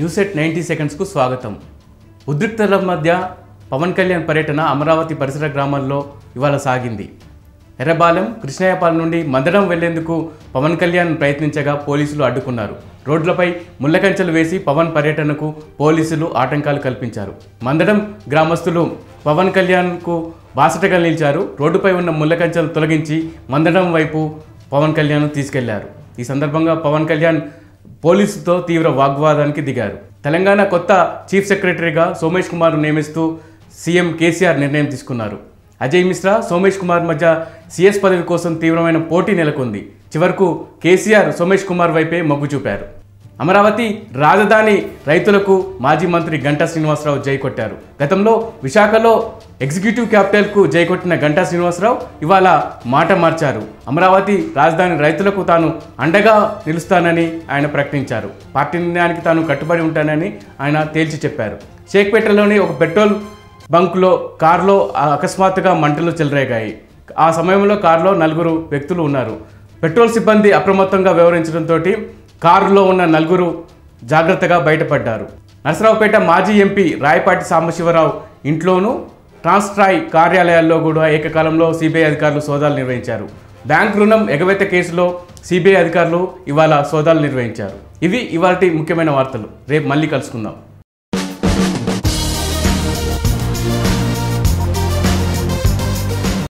news at ninety సెకండ్స్కు స్వాగతం ఉద్రిక్తల మధ్య పవన్ కళ్యాణ్ పర్యటన అమరావతి పరిసర గ్రామాల్లో ఇవాళ సాగింది ఎర్రబాలెం కృష్ణయ్యపాలెం నుండి మందడం వెళ్లేందుకు పవన్ కళ్యాణ్ ప్రయత్నించగా పోలీసులు అడ్డుకున్నారు రోడ్లపై ముళ్ళకంచెలు వేసి పవన్ పర్యటనకు పోలీసులు ఆటంకాలు కల్పించారు మందడం గ్రామస్తులు పవన్ కళ్యాణ్కు బాసటగా నిలిచారు రోడ్డుపై ఉన్న ముళ్ళకంచెలు తొలగించి మందడం వైపు పవన్ కళ్యాణ్ తీసుకెళ్లారు ఈ సందర్భంగా పవన్ కళ్యాణ్ పోలీసుతో తీవ్ర వాగ్వాదానికి దిగారు తెలంగాణ కొత్త చీఫ్ సెక్రటరీగా సోమేష్ కుమార్ నియమిస్తూ సీఎం కేసీఆర్ నిర్ణయం తీసుకున్నారు అజయ్ మిశ్రా సోమేష్ కుమార్ మధ్య సీఎస్ పదవి కోసం తీవ్రమైన పోటీ నెలకొంది చివరకు కేసీఆర్ సోమేష్ కుమార్ వైపే మొగ్గు చూపారు అమరావతి రాజధాని రైతులకు మాజీ మంత్రి గంటా శ్రీనివాసరావు జై కొట్టారు గతంలో విశాఖలో ఎగ్జిక్యూటివ్ క్యాపిటల్కు జై కొట్టిన గంటా శ్రీనివాసరావు ఇవాళ మాట మార్చారు అమరావతి రాజధాని రైతులకు తాను అండగా నిలుస్తానని ఆయన ప్రకటించారు పార్టీ నిర్ణయానికి తాను కట్టుబడి ఉంటానని ఆయన తేల్చి చెప్పారు షేక్పేటలోని ఒక పెట్రోల్ బంక్లో కారులో అకస్మాత్తుగా మంటలు చెలరేగాయి ఆ సమయంలో కారులో నలుగురు వ్యక్తులు ఉన్నారు పెట్రోల్ సిబ్బంది అప్రమత్తంగా వ్యవహరించడంతో కారులో ఉన్న నలుగురు జాగ్రత్తగా బయటపడ్డారు నరసరావుపేట మాజీ ఎంపీ రాయపాటి సాంబశివరావు ఇంట్లోనూ ట్రాన్స్ట్రాయ్ కార్యాలయాల్లో కూడా ఏకకాలంలో సిబిఐ అధికారులు సోదాలు నిర్వహించారు బ్యాంక్ రుణం ఎగవేత కేసులో సిబిఐ అధికారులు ఇవాళ సోదాలు నిర్వహించారు ఇవి ఇవాళ ముఖ్యమైన వార్తలు రేపు మళ్ళీ కలుసుకుందాం